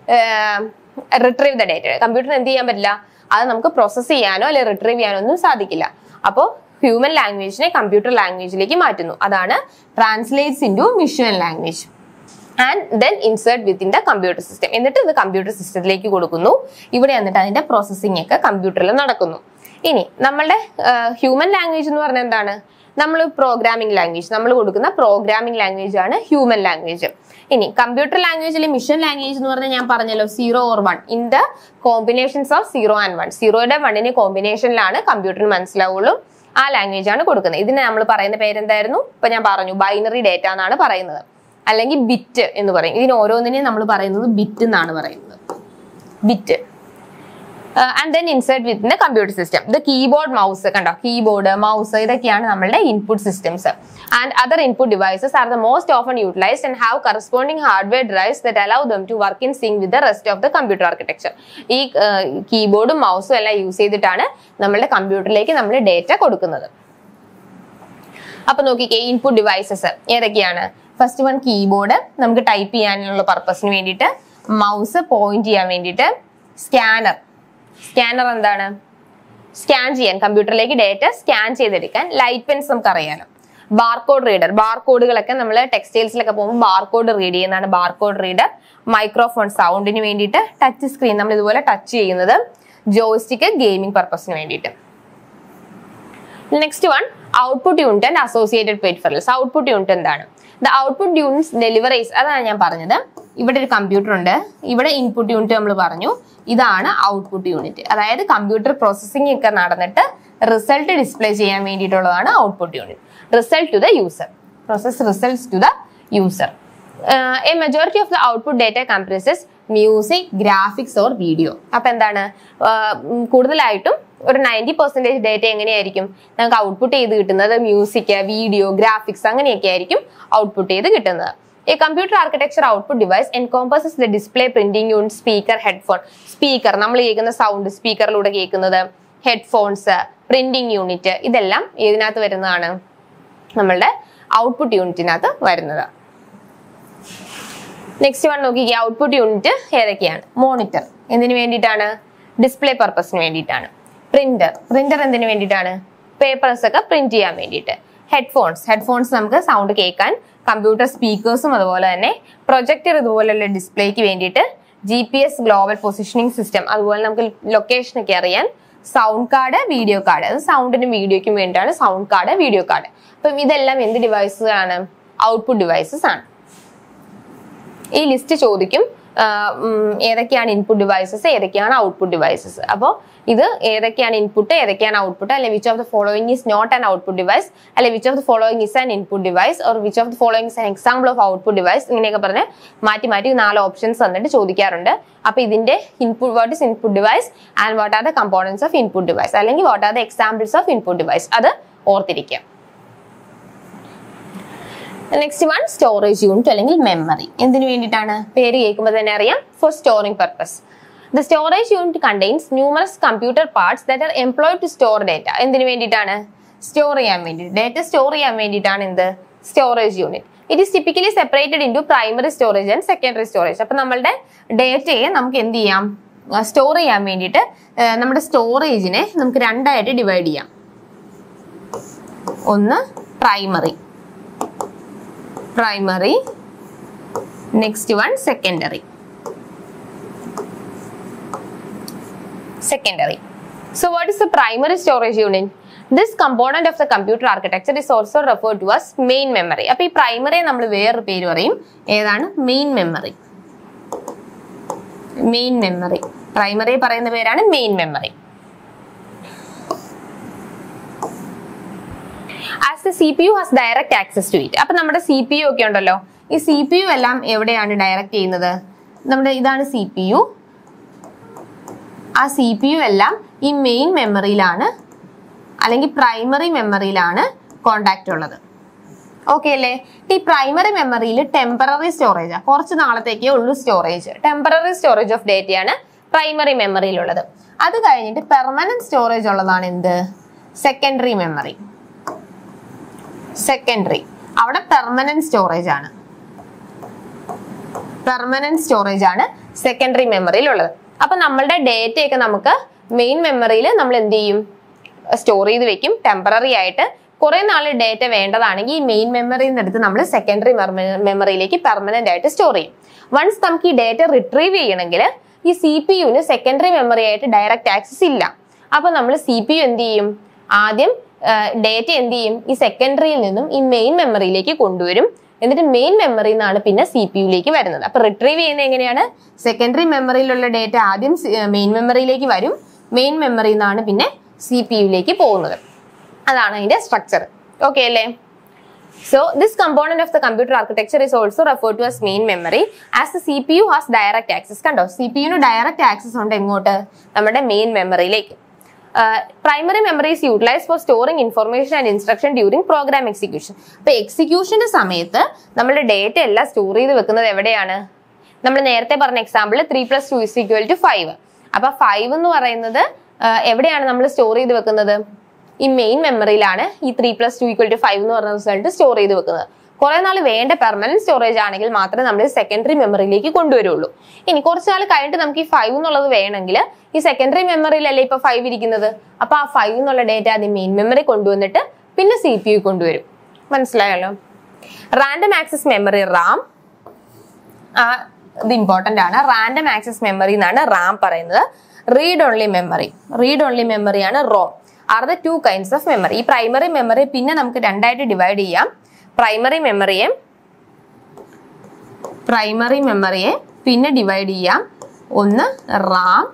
A: retrieve the data കമ്പ്യൂട്ടറിന് എന്ത് ചെയ്യാൻ പറ്റില്ല അത് നമുക്ക് പ്രോസസ്സ് ചെയ്യാനോ അല്ലെങ്കിൽ റിട്രീവ് ചെയ്യാനോ ഒന്നും സാധിക്കില്ല അപ്പോൾ ഹ്യൂമൻ ലാംഗ്വേജിനെ കമ്പ്യൂട്ടർ ലാംഗ്വേജിലേക്ക് മാറ്റുന്നു അതാണ് translates into machine language and then insert within the computer system എന്നിട്ട് ഇത് കമ്പ്യൂട്ടർ സിസ്റ്റത്തിലേക്ക് കൊടുക്കുന്നു ഇവിടെ എന്നിട്ട് അതിന്റെ പ്രോസസ്സിംഗ് ഒക്കെ കമ്പ്യൂട്ടറിൽ നടക്കുന്നു ഇനി നമ്മളുടെ ഹ്യൂമൻ ലാംഗ്വേജ് എന്ന് പറഞ്ഞാൽ എന്താണ് നമ്മൾ പ്രോഗ്രാമിംഗ് ലാംഗ്വേജ് നമ്മൾ കൊടുക്കുന്ന പ്രോഗ്രാമിംഗ് ലാംഗ്വേജ് ആണ് ഹ്യൂമൻ ലാംഗ്വേജ് ഇനി കമ്പ്യൂട്ടർ ലാംഗ്വേജിൽ മിഷൻ ലാംഗ്വേജ് എന്ന് പറഞ്ഞാൽ ഞാൻ പറഞ്ഞല്ലോ zero or one in the combinations of zero and one സീറോയുടെ വണ്ണിന് കോമ്പിനേഷനിലാണ് കമ്പ്യൂട്ടറിന് മനസ്സിലാവുള്ളൂ ആ ലാംഗ്വേജ് ആണ് കൊടുക്കുന്നത് ഇതിന് നമ്മൾ പറയുന്ന പേരെന്തായിരുന്നു ഇപ്പൊ ഞാൻ പറഞ്ഞു ബൈനറി ഡേറ്റ എന്നാണ് പറയുന്നത് അല്ലെങ്കിൽ ബിറ്റ് എന്ന് പറയും ഇതിന് ഓരോന്നിനെയും നമ്മൾ പറയുന്നത് ബിറ്റ് എന്നാണ് പറയുന്നത് bit and then insert with the computer system the keyboard mouse കണ്ടോ കീബോർഡ് മൗസ് ഇതൊക്കെയാണ് നമ്മളുടെ input systems and other input devices are the most often utilized and have corresponding hardware drives that allow them to work in sync with the rest of the computer architecture ഈ കീബോർഡും മൗസും എല്ലാം use ചെയ്തിട്ടാണ് നമ്മളുടെ കമ്പ്യൂട്ടറിലേക്ക് നമ്മൾ data കൊടുക്കുന്നത് അപ്പൊ നോക്കിക്കേ ഇൻപുട്ട് ഡിവൈസസ് ഏതൊക്കെയാണ് ഫസ്റ്റ് വൺ കീബോർഡ് നമുക്ക് ടൈപ്പ് ചെയ്യാനുള്ള പർപ്പസിന് വേണ്ടിയിട്ട് മൗസ് പോയിന്റ് ചെയ്യാൻ വേണ്ടിയിട്ട് സ്കാനർ സ്കാനർ എന്താണ് സ്കാൻ ചെയ്യാൻ കമ്പ്യൂട്ടറിലേക്ക് ഡേറ്റ സ്കാൻ ചെയ്തെടുക്കാൻ ലൈറ്റ് പെൻസ് നമുക്ക് അറിയാലോ ബാർകോഡ് റീഡർ ബാർകോഡുകളൊക്കെ നമ്മൾ ടെക്സ്റ്റൈൽസിലൊക്കെ പോകുമ്പോൾ ബാർകോഡ് റീഡ് ചെയ്യുന്നതാണ് ബാർകോഡ് റീഡർ മൈക്രോഫോൺ സൗണ്ടിന് വേണ്ടിയിട്ട് ടച്ച് സ്ക്രീൻ നമ്മൾ ഇതുപോലെ ടച്ച് ചെയ്യുന്നത് ജോയിസ്റ്റിക്ക് ഗെയിമിംഗ് പർപ്പസിന് വേണ്ടിയിട്ട് next one output unit and associated peripherals output unit എന്താണ് ദ ഔട്ട്പുട്ട് യൂണിറ്റ്സ് ഡെലിവറീസ് അതാണ് ഞാൻ പറഞ്ഞത് ഇവിടെ ഒരു കമ്പ്യൂട്ടർ ഉണ്ട് ഇവിടെ ഇൻപുട്ട് യൂണിറ്റ് നമ്മൾ പറഞ്ഞു ഇതാണ് ഔട്ട്പുട്ട് യൂണിറ്റ് അതായത് കമ്പ്യൂട്ടർ പ്രോസസ്സിംഗ് ഒക്കെ നടന്നിട്ട് റിസൾട്ട് ഡിസ്പ്ലേ ചെയ്യാൻ വേണ്ടിയിട്ടുള്ളതാണ് output unit result to the user process results to the user a majority of the output data compresses music graphics or video അപ്പൊ എന്താണ് ആഹ് ഉം കൂടുതലായിട്ടും ഒരു നയൻറ്റി പെർസെന്റേജ് ഡേറ്റ എങ്ങനെയായിരിക്കും നമുക്ക് ഔട്ട്പുട്ട് ചെയ്ത് കിട്ടുന്നത് മ്യൂസിക് വീഡിയോ ഗ്രാഫിക്സ് അങ്ങനെയൊക്കെ ആയിരിക്കും ഔട്ട്പുട്ട് ചെയ്ത് കിട്ടുന്നത് a computer architecture output device encompasses the display printing unit speaker headphone speaker നമ്മൾ കേൾക്കുന്ന സൗണ്ട് സ്പീക്കറിലൂടെ കേൾക്കുന്നത് ഹെഡ്ഫോൺസ് പ്രിന്റിംഗ് യൂണിറ്റ് ഇതെല്ലാം ഏതിനകത്ത് വരുന്നതാണ് നമ്മളുടെ ഔട്ട്പുട്ട് യൂണിറ്റിനകത്ത് വരുന്നത് നെക്സ്റ്റ് വൺ നോക്കിക്കുക ഔട്ട്പുട്ട് യൂണിറ്റ് ഏതൊക്കെയാണ് മോണിറ്റർ എന്തിനു വേണ്ടിയിട്ടാണ് ഡിസ്പ്ലേ പർപ്പസിന് വേണ്ടിയിട്ടാണ് പ്രിന്റർ പ്രിന്റർ എന്തിനു വേണ്ടിയിട്ടാണ് പേപ്പേഴ്സ് ഒക്കെ പ്രിന്റ് ചെയ്യാൻ വേണ്ടിയിട്ട് ഹെഡ്ഫോൺസ് ഹെഡ്ഫോൺസ് നമുക്ക് സൗണ്ട് കേൾക്കാൻ കമ്പ്യൂട്ടർ സ്പീക്കേഴ്സും അതുപോലെ തന്നെ പ്രൊജക്ടർ ഇതുപോലുള്ള ഡിസ്പ്ലേക്ക് വേണ്ടിയിട്ട് G P S global positioning system അതുപോലെ നമുക്ക് ലൊക്കേഷൻ ഒക്കെ അറിയാൻ സൗണ്ട് കാർഡ് വീഡിയോ കാർഡ് അത് സൗണ്ടിനും വീഡിയോയ്ക്കും വേണ്ടിയിട്ടാണ് സൗണ്ട് കാർഡ് വീഡിയോ കാർഡ് അപ്പം ഇതെല്ലാം എന്ത് ഡിവൈസസ് ആണ് ഔട്ട്പുട്ട് ഡിവൈസസ് ആണ് ഈ ലിസ്റ്റ് ചോദിക്കും ആ, ഉം, ഏതൊക്കെയാണ് ഇൻപുട്ട് ഡിവൈസസ് ഏതൊക്കെയാണ് ഔട്ട്പുട്ട് ഡിവൈസസ് അപ്പോൾ ഇത് ഏതൊക്കെയാണ് ഇൻപുട്ട് ഏതൊക്കെയാണ് ഔട്ട്പുട്ട് അല്ലെ which of the following is not an output device അല്ലെ which of the following is an input device or which of the following is an example of output device ഇങ്ങനെയൊക്കെ പറഞ്ഞ് മാറ്റി മാറ്റി നാല് ഓപ്ഷൻസ് തന്നിട്ട് ചോദിക്കാറുണ്ട് അപ്പൊ ഇതിന്റെ input what is input device and what are the components of input device അല്ലെങ്കിൽ what are the examples of input device അത് ഓർത്തിരിക്കാം നെക്സ്റ്റ് വൺ സ്റ്റോറേജ് യൂണിറ്റ് അല്ലെങ്കിൽ മെമ്മറി എന്തിനു വേണ്ടിയിട്ടാണ് പേര് കേൾക്കുമ്പോൾ തന്നെ അറിയാം for storing purpose the storage unit contains numerous computer parts that are employed to store data എന്തിനു വേണ്ടിയിട്ടാണ് സ്റ്റോർ ചെയ്യാൻ വേണ്ടിയിട്ട് ഡേറ്റ സ്റ്റോർ ചെയ്യാൻ വേണ്ടിയിട്ടാണ് എന്ത് storage unit it is typically separated into primary storage and secondary storage അപ്പൊ നമ്മളുടെ ഡേറ്റയെ നമുക്ക് എന്ത് ചെയ്യാം സ്റ്റോർ ചെയ്യാൻ വേണ്ടിയിട്ട് ആ, നമ്മുടെ സ്റ്റോറേജിനെ നമുക്ക് രണ്ടായിട്ട് ഡിവൈഡ് ചെയ്യാം ഒന്ന് primary primary next one secondary secondary so what is the primary storage unit this component of the computer architecture is also referred to as main memory അപ്പൊ ഈ പ്രൈമറി നമ്മൾ വേറൊരു പേര് പറയും ഏതാണ് main memory main memory primary പറയുന്ന പേരാണ് main memory as the C P U has direct access to it അപ്പൊ നമ്മുടെ സി പി യു ഒക്കെ ഉണ്ടല്ലോ ഈ സി പി യു എല്ലാം എവിടെയാണ് ഡയറക്റ്റ് ചെയ്യുന്നത് നമ്മുടെ ഇതാണ് സി പി യു ആ സി പി യു എല്ലാം ഈ മെയിൻ മെമ്മറിയിലാണ് അല്ലെങ്കിൽ പ്രൈമറി മെമ്മറിയിലാണ് കോണ്ടാക്ട് ഉള്ളത് ഓക്കെ അല്ലേ ഈ പ്രൈമറി മെമ്മറിയിൽ ടെമ്പററി സ്റ്റോറേജ് കുറച്ച് നാളത്തേക്കേ ഉള്ളൂ സ്റ്റോറേജ് ടെമ്പററി സ്റ്റോറേജ് ഓഫ് ഡേറ്റയാണ് പ്രൈമറി മെമ്മറിയിലുള്ളത് അത് കഴിഞ്ഞിട്ട് പെർമനന്റ് സ്റ്റോറേജ് ഉള്ളതാണ് എന്ത് സെക്കൻഡറി മെമ്മറി സെക്കൻഡറി അവിടെ പെർമനന്റ് സ്റ്റോറേജ് ആണ് പെർമനന്റ് സ്റ്റോറേജ് ആണ് സെക്കൻഡറി മെമ്മറിയിൽ ഉള്ളത് അപ്പൊ നമ്മളുടെ ഡേറ്റയൊക്കെ നമുക്ക് മെയിൻ മെമ്മറിയിൽ നമ്മൾ എന്ത് ചെയ്യും സ്റ്റോർ ചെയ്ത് വെക്കും ടെമ്പററി ആയിട്ട് കുറെ നാൾ ഡേറ്റ വേണ്ടതാണെങ്കിൽ ഈ മെയിൻ മെമ്മറിയിൽ നിന്ന് എടുത്ത് നമ്മൾ സെക്കൻഡറി മെമ്മറിയിലേക്ക് പെർമനന്റ് ആയിട്ട് സ്റ്റോർ ചെയ്യും വൺസ് നമുക്ക് ഈ ഡേറ്റ റിട്രീവ് ചെയ്യണമെങ്കിൽ ഈ സി പി യുവിന് സെക്കൻഡറി മെമ്മറി ആയിട്ട് ഡയറക്റ്റ് ആക്സസ് ഇല്ല അപ്പൊ നമ്മൾ സി പി യു എന്ത് ചെയ്യും ആദ്യം ഡേറ്റ എന്ത് ചെയ്യും ഈ സെക്കൻഡറിയിൽ നിന്നും ഈ മെയിൻ മെമ്മറിയിലേക്ക് കൊണ്ടുവരും എന്നിട്ട് മെയിൻ മെമ്മറിയിൽ നിന്നാണ് പിന്നെ സി പി യുയിലേക്ക് വരുന്നത് അപ്പൊ റിട്രീവ് ചെയ്യുന്നത് എങ്ങനെയാണ് സെക്കൻഡറി മെമ്മറിയിലുള്ള ഡേറ്റ ആദ്യം മെയിൻ മെമ്മറിയിലേക്ക് വരും മെയിൻ മെമ്മറിയിൽ നിന്നാണ് പിന്നെ സി പി യുയിലേക്ക് പോകുന്നത് അതാണ് അതിന്റെ സ്ട്രക്ചർ ഓക്കെ അല്ലേ So this component of the computer architecture is also referred to as main memory as the CPU has direct access. കണ്ടോ സി പി യുന് ഡയറക്റ്റ് ആക്സസ് ഉണ്ട് എങ്ങോട്ട് നമ്മുടെ മെയിൻ മെമ്മറിയിലേക്ക് primary memory is utilize for storing information and instruction during program execution അപ്പൊ എക്സിക്യൂഷന്റെ സമയത്ത് നമ്മുടെ ഡേറ്റ എല്ലാം സ്റ്റോർ ചെയ്ത് വെക്കുന്നത് എവിടെയാണ് നമ്മൾ നേരത്തെ പറഞ്ഞ example three plus two is equal to five അപ്പൊ ഫൈവ് എന്ന് പറയുന്നത് ആ, എവിടെയാണ് നമ്മൾ സ്റ്റോർ ചെയ്ത് വെക്കുന്നത് ഈ മെയിൻ മെമ്മറിയിലാണ് ഈ three plus two equal to five എന്ന് പറഞ്ഞ റിസൾട്ട് സ്റ്റോർ ചെയ്ത് വെക്കുന്നത് കുറെ നാൾ വേണ്ട പെർമനന്റ് സ്റ്റോറേജ് ആണെങ്കിൽ മാത്രമേ നമ്മൾ സെക്കൻഡറി മെമ്മറിയിലേക്ക് കൊണ്ടുവരുള്ളൂ ഇനി കുറച്ച് നാൾ കഴിഞ്ഞിട്ട് നമുക്ക് ഈ ഫൈവ് എന്നുള്ളത് വേണമെങ്കിൽ ഈ സെക്കൻഡറി മെമ്മറിയിലല്ലേ ഇപ്പൊ ഫൈവ് ഇരിക്കുന്നത് അപ്പൊ ആ ഫൈവ് എന്നുള്ള ഡേറ്റ ആദ്യം മെയിൻ മെമ്മറി കൊണ്ടുവന്നിട്ട് പിന്നെ സി പി യു കൊണ്ടുവരും മനസ്സിലായല്ലോ റാൻഡം ആക്സസ് മെമ്മറി റാം ആ ഇത് ഇമ്പോർട്ടന്റ് ആണ് റാൻഡം ആക്സസ് മെമ്മറി എന്നാണ് റാം പറയുന്നത് read only memory read only മെമ്മറിയാണ് ROM are the two kinds of memory ഈ പ്രൈമറി മെമ്മറി പിന്നെ നമുക്ക് രണ്ടായിട്ട് ഡിവൈഡ് ചെയ്യാം പ്രൈമറി മെമ്മറിയെ പ്രൈമറി മെമ്മറിയെ പിന്നെ ഡിവൈഡ് ചെയ്യാം ഒന്ന് റാം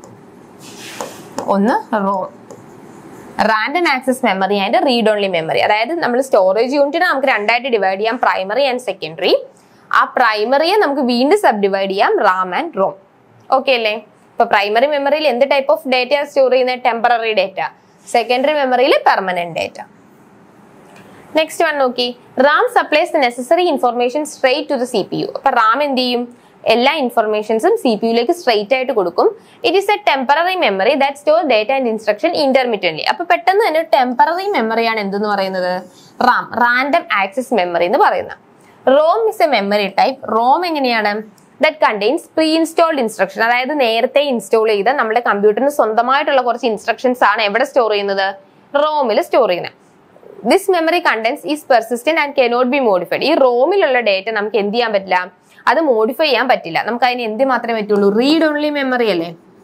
A: ഒന്ന് ROM random access memory and read only memory അതായത് നമ്മൾ സ്റ്റോറേജ് യൂണിറ്റിനെ നമുക്ക് രണ്ടായിട്ട് ഡിവൈഡ് ചെയ്യാം പ്രൈമറി ആൻഡ് സെക്കൻഡറി ആ പ്രൈമറിയെ നമുക്ക് വീണ്ടും സബ് ഡിവൈഡ് ചെയ്യാം റാം ആൻഡ് റോം ഓക്കെ അല്ലേ ഇപ്പൊ പ്രൈമറി മെമ്മറിയിൽ എന്ത് ടൈപ്പ് ഓഫ് ഡേറ്റ സ്റ്റോർ ചെയ്യുന്നത് ടെമ്പററി ഡേറ്റ സെക്കൻഡറി മെമ്മറിയിൽ പെർമനന്റ് ഡേറ്റ നെക്സ്റ്റ് വൺ നോക്കി RAM supplies the necessary information straight to the C P U അപ്പൊ റാം എന്ത് ചെയ്യും എല്ലാ ഇൻഫർമേഷൻസും സി പി യുലേക്ക് സ്ട്രേറ്റ് ആയിട്ട് കൊടുക്കും it is a temporary memory that store data and instruction intermediately അപ്പൊ പെട്ടെന്ന് തന്നെ ടെമ്പററി മെമ്മറിയാണ് എന്തെന്ന് പറയുന്നത് റാം റാൻഡം ആക്സസ് മെമ്മറി എന്ന് പറയുന്നത് ROM is a memory type ROM എങ്ങനെയാണ് that contains pre installed instruction അതായത് നേരത്തെ ഇൻസ്റ്റോൾ ചെയ്ത നമ്മുടെ കമ്പ്യൂട്ടറിന് സ്വന്തമായിട്ടുള്ള കുറച്ച് ഇൻസ്ട്രക്ഷൻസ് ആണ് എവിടെ സ്റ്റോർ ചെയ്യുന്നത് റോമിൽ സ്റ്റോർ ചെയ്യുന്നത് this memory contents is persistent and cannot be modified ഈ റോമിലുള്ള ഡേറ്റ നമുക്ക് എന്ത് ചെയ്യാൻ പറ്റില്ല അത് മോഡിഫൈ ചെയ്യാൻ പറ്റില്ല നമുക്ക് അതിന് എന്ത് മാത്രമേ പറ്റുള്ളൂ റീഡ് ഓൺലി മെമ്മറി അല്ലേ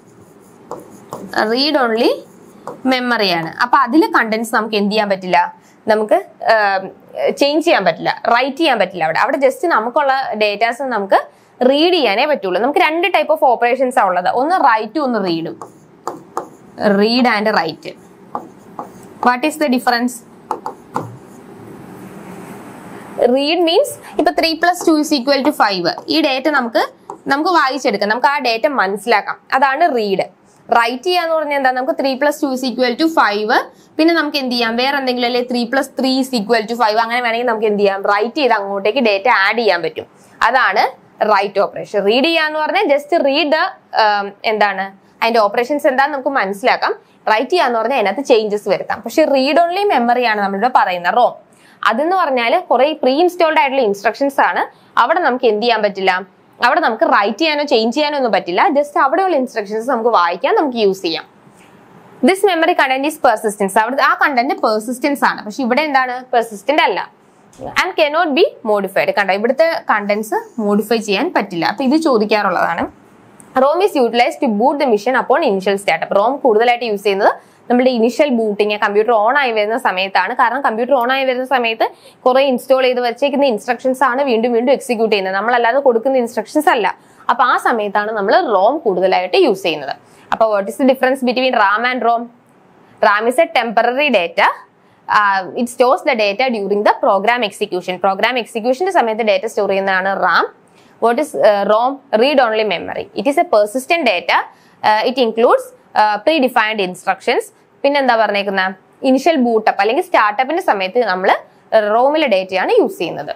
A: റീഡ് ഓൺലി മെമ്മറിയാണ് അപ്പൊ അതിലെ കണ്ടന്റ്സ് നമുക്ക് എന്ത് ചെയ്യാൻ പറ്റില്ല നമുക്ക് ചേഞ്ച് ചെയ്യാൻ പറ്റില്ല റൈറ്റ് ചെയ്യാൻ പറ്റില്ല അവിടെ അവിടെ ജസ്റ്റ് നമുക്കുള്ള ഡേറ്റാസ് നമുക്ക് റീഡ് ചെയ്യാനേ പറ്റുള്ളൂ നമുക്ക് രണ്ട് ടൈപ്പ് ഓഫ് ഓപ്പറേഷൻസ് ആണ് ഉള്ളത് ഒന്ന് റൈറ്റും ഒന്ന് റീഡും read and write what is the difference read means ഇപ്പൊ three plus two is equal to five ഈ ഡേറ്റ നമുക്ക് നമുക്ക് വായിച്ചെടുക്കാം നമുക്ക് ആ ഡേറ്റ മനസ്സിലാക്കാം അതാണ് റീഡ് റൈറ്റ് ചെയ്യാന്ന് പറഞ്ഞാൽ എന്താ നമുക്ക് three plus two is equal to five പിന്നെ നമുക്ക് എന്ത് ചെയ്യാം വേറെ എന്തെങ്കിലും അല്ലെ three plus three is equal to five അങ്ങനെ വേണമെങ്കിൽ നമുക്ക് എന്ത് ചെയ്യാം റൈറ്റ് ചെയ്ത് അങ്ങോട്ടേക്ക് ഡേറ്റ ആഡ് ചെയ്യാൻ പറ്റും അതാണ് റൈറ്റ് ഓപ്പറേഷൻ റീഡ് ചെയ്യാന്ന് പറഞ്ഞാൽ ജസ്റ്റ് റീഡ് ദ എന്താണ് അതിന്റെ ഓപ്പറേഷൻസ് എന്താന്ന് നമുക്ക് മനസ്സിലാക്കാം റൈറ്റ് ചെയ്യാന്ന് പറഞ്ഞാൽ അതിനകത്ത് ചേഞ്ചസ് വരുത്താം പക്ഷെ റീഡ് ഓൺലി മെമ്മറിയാണ് നമ്മളിവിടെ പറയുന്നത് റോം അതെന്ന് പറഞ്ഞാൽ കുറെ പ്രീ ഇൻസ്റ്റോൾഡ് ആയിട്ടുള്ള ഇൻസ്ട്രക്ഷൻസ് ആണ് അവിടെ നമുക്ക് എന്ത് ചെയ്യാൻ പറ്റില്ല അവിടെ നമുക്ക് റൈറ്റ് ചെയ്യാനോ ചേഞ്ച് ചെയ്യാനോ ഒന്നും പറ്റില്ല ജസ്റ്റ് അവിടെയുള്ള ഇൻസ്ട്രക്ഷൻസ് നമുക്ക് വായിക്കാൻ നമുക്ക് യൂസ് ചെയ്യാം this memory content is persistence അവിടെ ആ കണ്ടന്റ് പെർസിസ്റ്റൻസ് ആണ് പക്ഷെ ഇവിടെ എന്താണ് പെർസിസ്റ്റന്റ് അല്ല ആൻഡ് കനോട്ട് ബി മോഡിഫൈഡ് കണ്ടോ ഇവിടുത്തെ കണ്ടന്റ്സ് മോഡിഫൈ ചെയ്യാൻ പറ്റില്ല അപ്പൊ ഇത് ചോദിക്കാറുള്ളതാണ് ROM is utilize to boot the machine upon initial startup ROM കൂടുതലായിട്ട് യൂസ് ചെയ്യുന്നത് നമ്മുടെ ഇനിഷ്യൽ ബൂട്ടിങ് കമ്പ്യൂട്ടർ ഓൺ ആയി വരുന്ന സമയത്താണ് കാരണം കമ്പ്യൂട്ടർ ഓൺ ആയി വരുന്ന സമയത്ത് കുറെ ഇൻസ്റ്റാൾ ചെയ്ത് വെച്ചേക്കുന്ന ഇൻസ്ട്രക്ഷൻസ് ആണ് വീണ്ടും വീണ്ടും എക്സിക്യൂട്ട് ചെയ്യുന്നത് നമ്മളല്ലാതെ കൊടുക്കുന്ന ഇൻസ്ട്രക്ഷൻസ് അല്ല അപ്പൊ ആ സമയത്താണ് നമ്മൾ റോം കൂടുതലായിട്ട് യൂസ് ചെയ്യുന്നത് അപ്പൊ what is the difference between RAM and ROM RAM is a temporary data it stores the data during the program execution program എക്സിക്യൂഷന്റെ സമയത്ത് ഡേറ്റ സ്റ്റോർ ചെയ്യുന്നതാണ് Ram what is uh, ROM read only memory. It is a persistent data. Uh, it includes uh, predefined instructions. പിന്നെ എന്താ പറഞ്ഞേക്കുന്ന initial boot-up അല്ലെങ്കിൽ സ്റ്റാർട്ടപ്പിന്റെ സമയത്ത് നമ്മൾ റോമിലെ ഡേറ്റയാണ് യൂസ് ചെയ്യുന്നത്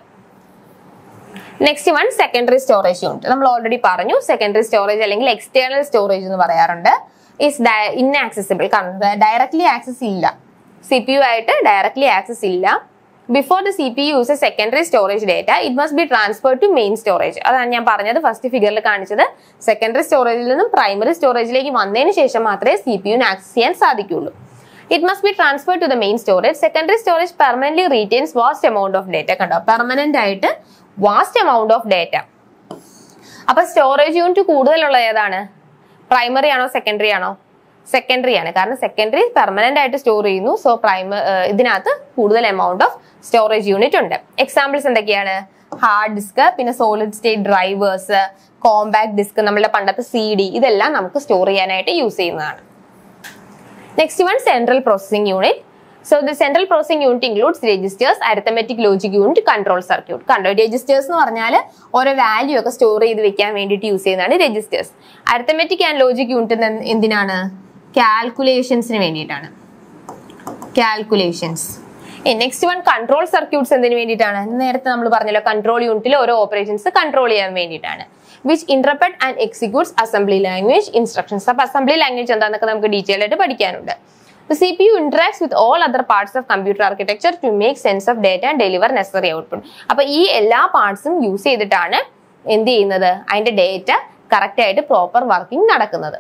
A: next one secondary storage unit നമ്മൾ ഓൾറെഡി പറഞ്ഞു സെക്കൻഡറി സ്റ്റോറേജ് അല്ലെങ്കിൽ എക്സ്റ്റേണൽ സ്റ്റോറേജ് എന്ന് പറയാറുണ്ട് ഇസ് ഇന്നാക്സസിബിൾ കാരണം ഡയറക്ട്ലി ആക്സസ് ഇല്ല സി പി യു ആയിട്ട് ഡയറക്ട്ലി ആക്സസ് ഇല്ല before the C P use secondary storage data it must be transfer to main storage അതാണ് ഞാൻ പറഞ്ഞത് ഫസ്റ്റ് ഫിഗറിൽ കാണിച്ചത് സെക്കൻഡറി സ്റ്റോറേജിൽ നിന്നും പ്രൈമറി സ്റ്റോറേജിലേക്ക് വന്നതിന് ശേഷം മാത്രമേ സി പി യുന് ആക്സസ് ചെയ്യാൻ സാധിക്കുള്ളൂ it must be transfer to the main storage secondary storage permanent retains vast amount of data കണ്ടോ പെർമനന്റ് ആയിട്ട് വാസ്റ്റ് എമൗണ്ട് ഓഫ് ഡേറ്റ അപ്പൊ സ്റ്റോറേജ് യൂണിറ്റ് കൂടുതലുള്ള ഏതാണ് പ്രൈമറി ആണോ സെക്കൻഡറി ആണോ സെക്കൻഡറി ആണ് കാരണം സെക്കൻഡറി പെർമനന്റ് ആയിട്ട് സ്റ്റോർ ചെയ്യുന്നു സോ പ്രൈമ ഇതിനകത്ത് കൂടുതൽ എമൗണ്ട് ഓഫ് സ്റ്റോറേജ് യൂണിറ്റ് ഉണ്ട് എക്സാമ്പിൾസ് എന്തൊക്കെയാണ് ഹാർഡ് ഡിസ്ക് പിന്നെ solid state drivers compact disk നമ്മളുടെ പണ്ടത്തെ സി ഡി ഇതെല്ലാം നമുക്ക് സ്റ്റോർ ചെയ്യാനായിട്ട് യൂസ് ചെയ്യുന്നതാണ് next one central processing unit so the central processing unit includes registers arithmetic logic unit control circuit കണ്ടോ രജിസ്റ്റേഴ്സ് എന്ന് പറഞ്ഞാൽ ഓരോ വാല്യൂ ഒക്കെ സ്റ്റോർ ചെയ്ത് വെക്കാൻ വേണ്ടിയിട്ട് യൂസ് ചെയ്യുന്നതാണ് registers arithmetic and logic unit എന്തിനാണ് കാൽക്കുലേഷൻസിന് വേണ്ടിയിട്ടാണ് calculations next one control circuits എന്തിനു വേണ്ടിയിട്ടാണ് നേരത്തെ നമ്മൾ പറഞ്ഞല്ലോ കൺട്രോൾ യൂണിറ്റിൽ ഓരോ ഓപ്പറേഷൻസ് കൺട്രോൾ ചെയ്യാൻ വേണ്ടിയിട്ടാണ് which interpret and executes assembly language instructions അപ്പൊ അസംബ്ലി ലാംഗ്വേജ് എന്താണെന്നൊക്കെ നമുക്ക് ഡീറ്റെയിൽ ആയിട്ട് പഠിക്കാനുണ്ട് C P U interacts with all other parts of computer architecture to make sense of data and deliver necessary output അപ്പൊ ഈ എല്ലാ പാർട്സും യൂസ് ചെയ്തിട്ടാണ് എന്ത് ചെയ്യുന്നത് അതിന്റെ ഡേറ്റ കറക്റ്റ് ആയിട്ട് പ്രോപ്പർ വർക്കിംഗ് നടക്കുന്നത്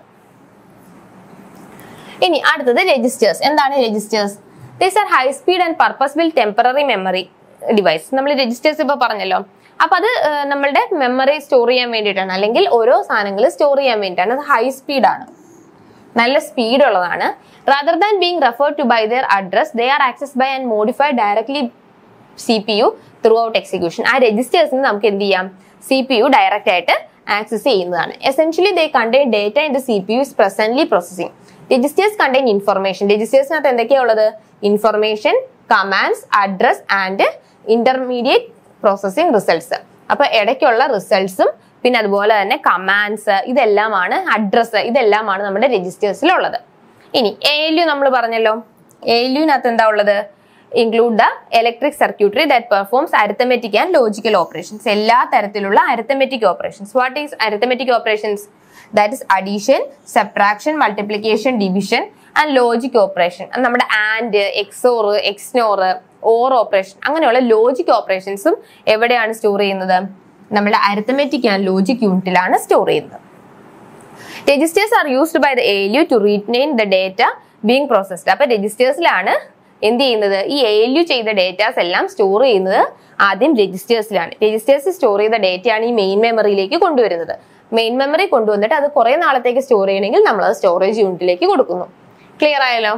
A: ഇനി അടുത്തത് രജിസ്റ്റേഴ്സ് എന്താണ് registers these are high speed and purpose built temporary memory device നമ്മൾ രജിസ്റ്റേഴ്സ് ഇപ്പോൾ പറഞ്ഞല്ലോ അപ്പൊ അത് ഏഹ്, നമ്മളുടെ മെമ്മറി സ്റ്റോർ ചെയ്യാൻ വേണ്ടിയിട്ടാണ് അല്ലെങ്കിൽ ഓരോ സാധനങ്ങൾ സ്റ്റോർ ചെയ്യാൻ വേണ്ടിയിട്ടാണ് അത് ഹൈ സ്പീഡാണ് നല്ല സ്പീഡ് ഉള്ളതാണ് rather than being refer to by their address they are access by and modified directly C P U through out execution ആ രജിസ്റ്റേഴ്സിന് നമുക്ക് എന്ത് ചെയ്യാം സി പി യു ഡയറക്റ്റ് ആയിട്ട് ആക്സസ് ചെയ്യുന്നതാണ് essentially they contain data in the C P U is presently processing registers contain information രജിസ്റ്റേഴ്സിനകത്ത് എന്തൊക്കെയാ ഉള്ളത് information commands address and intermediate processing results അപ്പൊ ഇടയ്ക്കുള്ള റിസൾട്ട്സും പിന്നെ അതുപോലെ തന്നെ കമാൻഡ്സ് ഇതെല്ലാമാണ് അഡ്രസ്സ് ഇതെല്ലാമാണ് നമ്മുടെ രജിസ്റ്റേഴ്സിലുള്ളത് ഇനി എ എൽ യു നമ്മൾ പറഞ്ഞല്ലോ എ എൽ യുവിനകത്ത് എന്താ ഉള്ളത് include the electric circuitry that performs arithmetic and logical operations എല്ലാ തരത്തിലുള്ള arithmetic operations what is arithmetic operations that is addition subtraction multiplication division and logic operation നമ്മുടെ and XOR XNOR or operation അങ്ങനെയുള്ള logic ഓപ്പറേഷൻസും എവിടെയാണ് store ചെയ്യുന്നത് നമ്മുടെ arithmetic and logic യൂണിറ്റിലാണ് store ചെയ്യുന്നത് registers are used by the A to retain the data being processed അപ്പൊ രജിസ്റ്റേഴ്സിലാണ് എന്ത് ചെയ്യുന്നത് ഈ എ എൽ യു ചെയ്ത ഡേറ്റാസ് എല്ലാം സ്റ്റോർ ചെയ്യുന്നത് ആദ്യം രജിസ്റ്റേഴ്സിലാണ് രജിസ്റ്റേഴ്സ് സ്റ്റോർ ചെയ്ത ഡേറ്റയാണ് ഈ മെയിൻ മെമ്മറിയിലേക്ക് കൊണ്ടുവരുന്നത് മെയിൻ മെമ്മറി കൊണ്ടുവന്നിട്ട് അത് കുറെ നാളത്തേക്ക് സ്റ്റോർ ചെയ്യണമെങ്കിൽ നമ്മൾ അത് സ്റ്റോറേജ് യൂണിറ്റിലേക്ക് കൊടുക്കുന്നു ക്ലിയർ ആയല്ലോ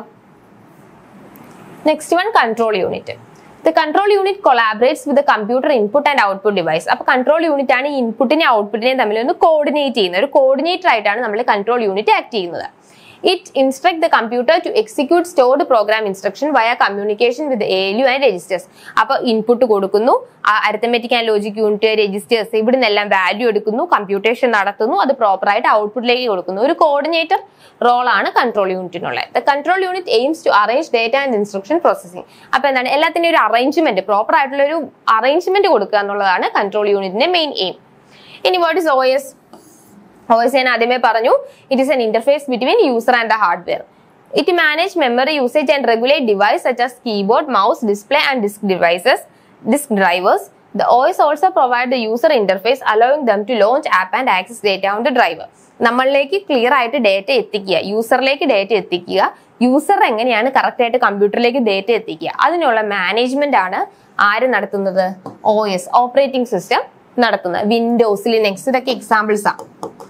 A: next one control unit the control unit collaborates with computer input and output device അപ്പൊ കൺട്രോൾ യൂണിറ്റ് ആണ് ഇൻപുട്ടിനെ ഔട്ട്പുട്ടിനെയും തമ്മിൽ ഒന്ന് കോർഡിനേറ്റ് ചെയ്യുന്നത് ഒരു കോർഡിനേറ്റർ ആയിട്ടാണ് നമ്മൾ കൺട്രോൾ യൂണിറ്റ് ആക്ട് ചെയ്യുന്നത് it instruct the computer to execute stored program instruction via communication with A L U and registers അപ്പൊ ഇൻപുട്ട് കൊടുക്കുന്നു arithmetic and logic unit registers ഇവിടെ നിന്നെല്ലാം വാല്യൂ എടുക്കുന്നു കമ്പ്യൂട്ടേഷൻ നടത്തുന്നു അത് പ്രോപ്പറായിട്ട് ഔട്ട്പുട്ടിലേക്ക് കൊടുക്കുന്നു ഒരു കോർഡിനേറ്റർ റോളാണ് കൺട്രോൾ യൂണിറ്റിനുള്ളത് the control unit aims to arrange data and instruction processing അപ്പൊ എന്താണ് എല്ലാത്തിനും ഒരു അറേഞ്ച്മെന്റ് പ്രോപ്പർ ആയിട്ടുള്ള ഒരു അറേഞ്ച്മെന്റ് കൊടുക്കുക എന്നുള്ളതാണ് കൺട്രോൾ യൂണിറ്റിന്റെ മെയിൻ എയിം ഇനി what is O S O S ഞാൻ ആദ്യമേ പറഞ്ഞു it is an interface between user and the hardware it manage memory usage and regulate device such as keyboard mouse display and disk devices disk drivers The OS also provide the user interface allowing them to launch app and access data on the driver. നമ്മളിലേക്ക് clear ആയിട്ട് data എത്തിക്കുക യൂസറിലേക്ക് data എത്തിക്കുക user എങ്ങനെയാണ് correct ആയിട്ട് കമ്പ്യൂട്ടറിലേക്ക് data എത്തിക്കുക അതിനുള്ള മാനേജ്മെന്റ് ആണ് ആര് നടത്തുന്നത് ഒ എസ് ഓപ്പറേറ്റിംഗ് സിസ്റ്റം നടത്തുന്നത് വിൻഡോസ് ലിനക്സ് ഇതൊക്കെ എക്സാമ്പിൾസ് ആണ്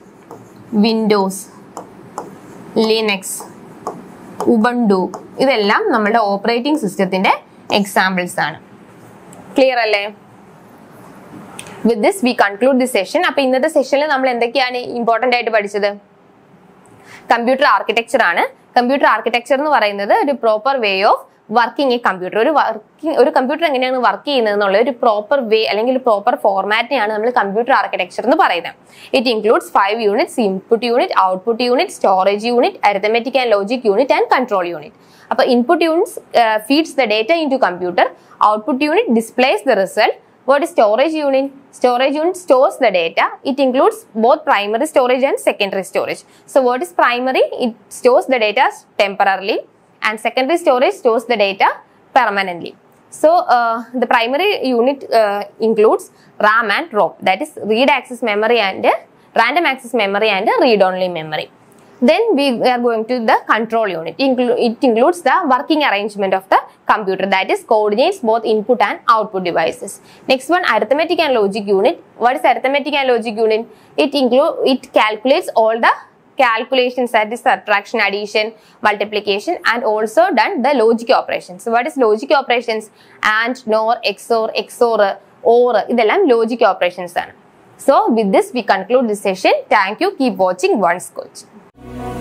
A: വിൻഡോസ് ലിനക്സ് ഉബണ്ടു ഇതെല്ലാം നമ്മുടെ ഓപ്പറേറ്റിംഗ് സിസ്റ്റത്തിന്റെ എക്സാമ്പിൾസ് ആണ് ക്ലിയർ അല്ലേ with this we conclude the session അപ്പൊ ഇന്നത്തെ സെഷനിൽ നമ്മൾ എന്തൊക്കെയാണ് ഇമ്പോർട്ടന്റ് ആയിട്ട് പഠിച്ചത് കമ്പ്യൂട്ടർ ആർക്കിടെക്ചർ ആണ് കമ്പ്യൂട്ടർ ആർക്കിടെക്ചർ എന്ന് പറയുന്നത് ഒരു proper way of working A computer ഒരു വർക്കിംഗ് ഒരു കമ്പ്യൂട്ടർ എങ്ങനെയാണ് വർക്ക് ചെയ്യുന്നത് എന്നുള്ള ഒരു പ്രോപ്പർ വേ അല്ലെങ്കിൽ ഒരു പ്രോപ്പർ ഫോർമാറ്റിനെയാണ് നമ്മൾ കമ്പ്യൂട്ടർ ആർക്കിടെക്ചർ എന്ന് പറയുന്നത് it includes five units input unit output unit storage unit arithmetic and logic unit and control unit അപ്പൊ input units feeds the data into computer output unit displays the result What is storage unit? Storage unit stores the data. It includes both primary storage and secondary storage. So what is primary? It stores the data temporarily and secondary storage stores the data permanently. So uh, the primary unit uh, includes RAM and ROM. That is read access memory and uh, random access memory and uh, read only memory. Then we are going to the control unit. Inclu- it includes the working arrangement of the computer that is coordinates both input and output devices. Next one arithmetic and logic unit. What is arithmetic and logic unit? It include it calculates all the calculations that is subtraction, addition, multiplication, and also done the logic operations. So what is logic operations? And, nor, XOR, XOR, OR ഇതെല്ലാം logic operations ആണ്. So with this we conclude this session. Thank you. Keep watching Once Coach.